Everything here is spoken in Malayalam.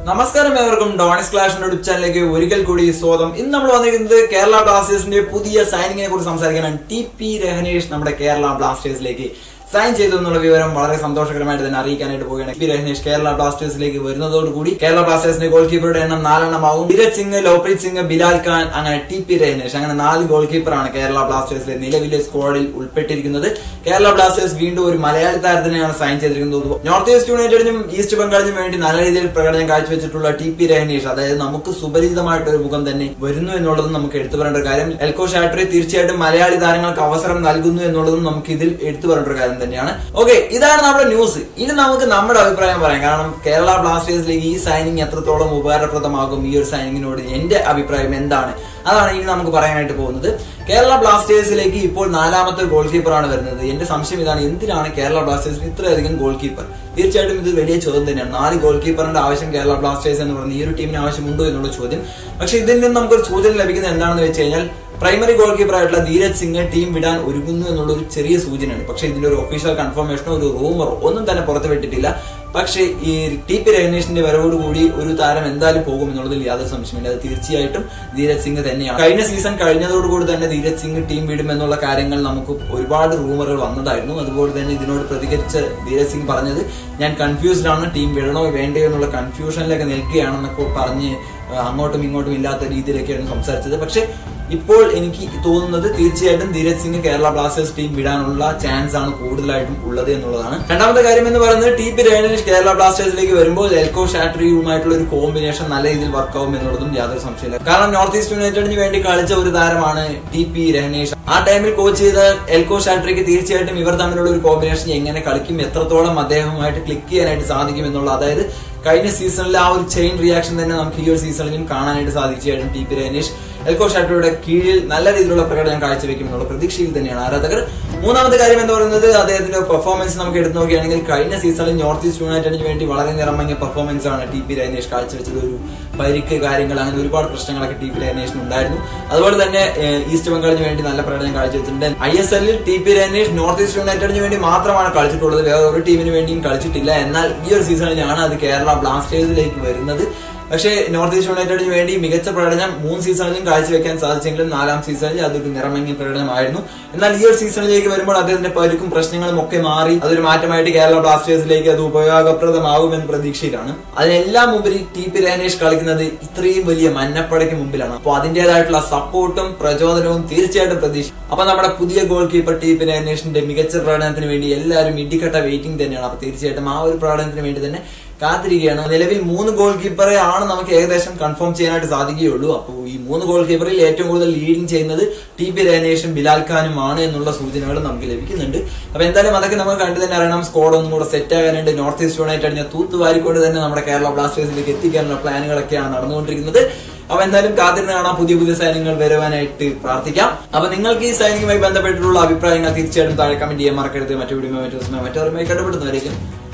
നമസ്കാരം ഏവർക്കും ഡോണിസ് ക്ലാഷിന്റെ യൂട്യൂബ് ചാനലിലേക്ക് ഒരിക്കൽ കൂടി സ്വാഗതം ഇന്ന് നമ്മൾ വന്നിരിക്കുന്നത് കേരള ബ്ലാസ്റ്റേഴ്സിന്റെ പുതിയ സൈനിങ്ങിനെ കുറിച്ച് സംസാരിക്കാനാണ് ടി പി രഹനേഷ് നമ്മുടെ കേരള ബ്ലാസ്റ്റേഴ്സിലേക്ക് സൈൻ ചെയ്തു എന്നുള്ള വിവരം വളരെ സന്തോഷകരമായിട്ട് തന്നെ അറിയിക്കാനായിട്ട് പോവുകയാണ് ടി പി രഹനേഷ് കേരള ബ്ലാസ്റ്റേഴ്സിലേക്ക് വരുന്നതോടുകൂടി കേരള ബ്ലാസ്റ്റേഴ്സിന്റെ ഗോൾ കീപ്പറുടെ എണ്ണം നാലെണ്ണമാവും ധീരജ് സിംഗ് ലോപ്രീത് സിംഗ് ബിലാൽ ഖാൻ അങ്ങനെ ടി പി രഹനേഷ് അങ്ങനെ നാല് ഗോൾ കീപ്പറാണ് കേരള ബ്ലാസ്റ്റേഴ്സിലെ നിലവിലെ സ്ക്വാഡിൽ ഉൾപ്പെട്ടിരിക്കുന്നത് കേരള ബ്ലാസ്റ്റേഴ്സ് വീണ്ടും ഒരു മലയാളി താരത്തിനെയാണ് സൈൻ ചെയ്തിരിക്കുന്നത് നോർത്ത് ഈസ്റ്റ് യുണൈറ്റഡിനും ഈസ്റ്റ് ബംഗാളിനും വേണ്ടി നല്ല രീതിയിൽ പ്രകടനം കാഴ്ചവെച്ചിട്ടുള്ള ടി പി രഹനേഷ് അതായത് നമുക്ക് സുപരിചിതമായിട്ടൊരു ഒരു മുഖം തന്നെ വരുന്നു എന്നുള്ളതും നമുക്ക് എടുത്തു പറയേണ്ട ഒരു കാര്യം എൽക്കോ ഷാട്രി തീർച്ചയായിട്ടും മലയാളി താരങ്ങൾക്ക് അവസരം നൽകുന്നു എന്നുള്ളതും നമുക്ക് ഇതിൽ എടുത്തു പറയേണ്ട ഒരു കാര്യം തന്നെയാണ് ഓക്കെ ഇതാണ് നമ്മുടെ ന്യൂസ് ഇനി നമുക്ക് നമ്മുടെ അഭിപ്രായം പറയാം കാരണം കേരള ബ്ലാസ്റ്റേഴ്സിലേക്ക് ഈ സൈനിങ് എത്രത്തോളം ഉപകാരപ്രദമാകും ഈ ഒരു സൈനിങ്ങിനോട് എന്റെ അഭിപ്രായം എന്താണ് അതാണ് ഇനി നമുക്ക് പറയാനായിട്ട് പോകുന്നത് കേരള ബ്ലാസ്റ്റേഴ്സിലേക്ക് ഇപ്പോൾ നാലാമത്തെ ഗോൾ കീപ്പറാണ് വരുന്നത് എന്റെ സംശയം ഇതാണ് എന്തിനാണ് കേരള ബ്ലാസ്റ്റേഴ്സിന് ഇത്രയധികം ഗോൾ കീപ്പർ തീർച്ചയായിട്ടും ഇത് വലിയ ചോദ്യം തന്നെയാണ് നാല് ഗോൾ കീപ്പറിന്റെ ആവശ്യം കേരള ബ്ലാസ്റ്റേഴ്സ് എന്ന് പറയുന്ന ഈ ഒരു ടീമിന് ആവശ്യമുണ്ടോ എന്നുള്ള ചോദ്യം പക്ഷെ ഇതിൽ നിന്ന് നമുക്കൊരു സൂചന ലഭിക്കുന്നത് എന്താണെന്ന് വെച്ച് കഴിഞ്ഞാൽ പ്രൈമറി ഗോൾ കീപ്പർ ആയിട്ടുള്ള ധീരജ് സിംഗ് ടീം വിടാൻ ഒരുങ്ങുന്നു എന്നുള്ള ഒരു ചെറിയ സൂചനയാണ് പക്ഷെ ഇതിന്റെ ഒരു ഒഫീഷ്യൽ കൺഫർമേഷനോ ഒരു റൂമറോ ഒന്നും തന്നെ പുറത്തു വിട്ടിട്ടില്ല പക്ഷേ ഈ ടി പി രഹനേഷിന്റെ വരവോടുകൂടി ഒരു താരം എന്തായാലും പോകും എന്നുള്ളതിൽ യാതൊരു സംശയമില്ല അത് തീർച്ചയായിട്ടും ധീരജ് സിംഗ് തന്നെയാണ് കഴിഞ്ഞ സീസൺ കഴിഞ്ഞതോടുകൂടി തന്നെ ധീരജ് സിംഗ് ടീം വിടും എന്നുള്ള കാര്യങ്ങൾ നമുക്ക് ഒരുപാട് റൂമറുകൾ വന്നതായിരുന്നു അതുപോലെ തന്നെ ഇതിനോട് പ്രതികരിച്ച ധീരജ് സിംഗ് പറഞ്ഞത് ഞാൻ കൺഫ്യൂസ്ഡ് ആണ് ടീം വിടണോ വേണ്ടയോ എന്നുള്ള കൺഫ്യൂഷനിലൊക്കെ നിൽക്കുകയാണെന്നൊക്കെ പറഞ്ഞ് അങ്ങോട്ടും ഇങ്ങോട്ടും ഇല്ലാത്ത രീതിയിലൊക്കെയാണ് സംസാരിച്ചത് പക്ഷെ ഇപ്പോൾ എനിക്ക് തോന്നുന്നത് തീർച്ചയായിട്ടും ധീരജ് സിംഗ് കേരള ബ്ലാസ്റ്റേഴ്സ് ടീം വിടാനുള്ള ചാൻസ് ആണ് കൂടുതലായിട്ടും ഉള്ളത് എന്നുള്ളതാണ് രണ്ടാമത്തെ കാര്യം എന്ന് പറയുന്നത് ടി പി രേണേഷ് കേരള ബ്ലാസ്റ്റേഴ്സിലേക്ക് വരുമ്പോൾ എൽക്കോ ഷാട്രിയുമായിട്ടുള്ള ഒരു കോമ്പിനേഷൻ നല്ല രീതിയിൽ വർക്കാവും എന്നുള്ളതും യാതൊരു സംശയമില്ല കാരണം നോർത്ത് ഈസ്റ്റ് യുണൈറ്റഡിന് വേണ്ടി കളിച്ച ഒരു താരമാണ് ടി പി രഹനേഷ് ആ ടൈമിൽ കോച്ച് ചെയ്ത എൽക്കോ ഷാട്രിക്ക് തീർച്ചയായിട്ടും ഇവർ തമ്മിലുള്ള ഒരു കോമ്പിനേഷൻ എങ്ങനെ കളിക്കും എത്രത്തോളം അദ്ദേഹവുമായിട്ട് ക്ലിക്ക് ചെയ്യാനായിട്ട് സാധിക്കും എന്നുള്ള അതായത് കഴിഞ്ഞ സീസണിലെ ആ ഒരു ചെയിൻ റിയാക്ഷൻ തന്നെ നമുക്ക് ഈ ഒരു സീസണിലും കാണാനായിട്ട് സാധിച്ചായിരുന്നു ടി പി രനേഷ് എൽക്കോ ഷാട്ടോയുടെ കീഴിൽ നല്ല രീതിയിലുള്ള പ്രകടനം കാഴ്ചവെക്കും എന്നുള്ള പ്രതീക്ഷയിൽ തന്നെയാണ് ആരാധകർ മൂന്നാമത്തെ കാര്യം എന്ന് പറയുന്നത് അദ്ദേഹത്തിന്റെ പെർഫോമൻസ് നമുക്ക് എടുത്തു നോക്കുകയാണെങ്കിൽ കഴിഞ്ഞ സീസണിൽ നോർത്ത് ഈസ്റ്റ് യുണൈറ്റഡിന് വേണ്ടി വളരെ നിറമങ്ങിയ പെർഫോമൻസ് ആണ് ടി പി രനേഷ് കാഴ്ചവെച്ചത് ഒരു പരിക്ക് കാര്യങ്ങൾ അങ്ങനെ ഒരുപാട് പ്രശ്നങ്ങളൊക്കെ ടി പി രനേഷിന് ഉണ്ടായിരുന്നു അതുപോലെ തന്നെ ഈസ്റ്റ് ബംഗാളിന് വേണ്ടി നല്ല പ്രകടനം കാഴ്ചവെച്ചിട്ടുണ്ട് ഐ എസ് എല്ലിൽ T P Ranesh north east യുണൈറ്റഡിന് വേണ്ടി മാത്രമാണ് കളിച്ചിട്ടുള്ളത് വേറെ ഒരു ടീമിന് വേണ്ടിയും കളിച്ചിട്ടില്ല എന്നാൽ ഈ ഒരു സീസണിലാണ് അത് കേരള ബ്ലാസ്റ്റേഴ്സിലേക്ക് വരുന്നത് പക്ഷേ നോർത്ത് ഈസ്റ്റ് യുണൈറ്റഡിന് വേണ്ടി മികച്ച പ്രകടനം മൂന്ന് സീസണിലും കാഴ്ചവെക്കാൻ സാധിച്ചെങ്കിലും നാലാം സീസണിൽ അതൊരു നിറമങ്ങിയ പ്രകടനമായിരുന്നു എന്നാൽ ഈ ഒരു സീസണിലേക്ക് വരുമ്പോൾ അദ്ദേഹത്തിന്റെ പരുക്കും പ്രശ്നങ്ങളും ഒക്കെ മാറി അതൊരു മാറ്റമായിട്ട് കേരള ബ്ലാസ്റ്റേഴ്സിലേക്ക് അത് ഉപയോഗപ്രദമാകുമെന്ന പ്രതീക്ഷയിലാണ് അതിനെല്ലാം ഉപരി ടി പി രനേഷ് കളിക്കുന്നത് ഇത്രയും വലിയ മന്നപ്പടയ്ക്ക് മുമ്പിലാണ് അപ്പോൾ അതിന്റേതായിട്ടുള്ള സപ്പോർട്ടും പ്രചോദനവും തീർച്ചയായിട്ടും പ്രതീക്ഷ അപ്പൊ നമ്മുടെ പുതിയ ഗോൾ കീപ്പർ ടി പി രനേഷിന്റെ മികച്ച പ്രകടനത്തിന് വേണ്ടി എല്ലാവരും ഇടിക്കട്ട വെയിറ്റിംഗ് തന്നെയാണ് അപ്പൊ തീർച്ചയായിട്ടും ആ ഒരു പ്രകടനത്തിന് വേണ്ടി തന്നെ കാത്തിരിക്കുകയാണ് നിലവിൽ മൂന്ന് ഗോൾ കീപ്പറെ ആണ് നമുക്ക് ഏകദേശം കൺഫേം ചെയ്യാനായിട്ട് സാധിക്കുകയുള്ളൂ അപ്പോൾ ഈ മൂന്ന് ഗോൾ കീപ്പറിൽ ഏറ്റവും കൂടുതൽ ലീഡിംഗ് ചെയ്യുന്നത് ടി പി രനേഷും ബിലാൽ ഖാനും ആണ് എന്നുള്ള സൂചനകൾ നമുക്ക് ലഭിക്കുന്നുണ്ട് അപ്പൊ എന്തായാലും അതൊക്കെ നമുക്ക് കണ്ടു തന്നെ അറിയണം സ്കോഡ് ഒന്നും കൂടെ സെറ്റ് ആകാനായിട്ട് നോർത്ത് ഈസ്റ്റ് യുണൈറ്റഡിനെ തൂത്തുവാരിക്കൊണ്ട് തന്നെ നമ്മുടെ കേരള ബ്ലാസ്റ്റേഴ്സിലേക്ക് എത്തിക്കാനുള്ള പ്ലാനുകളൊക്കെയാണ് നടന്നുകൊണ്ടിരിക്കുന്നത് അപ്പൊ എന്തായാലും കാത്തിരുന്ന് കാണാം പുതിയ പുതിയ സൈന്യങ്ങൾ വരുവാനായിട്ട് പ്രാർത്ഥിക്കാം അപ്പൊ നിങ്ങൾക്ക് ഈ സൈനികമായി ബന്ധപ്പെട്ടിട്ടുള്ള അഭിപ്രായങ്ങൾ തീർച്ചയായിട്ടും താഴെ കമന്റ് ചെയ്യാൻ മറക്കരുത് മറ്റു വീഡിയോ മറ്റു ദിവസം മറ്റൊരുമായി കണ്ടുപിടുന്നവരേക്കും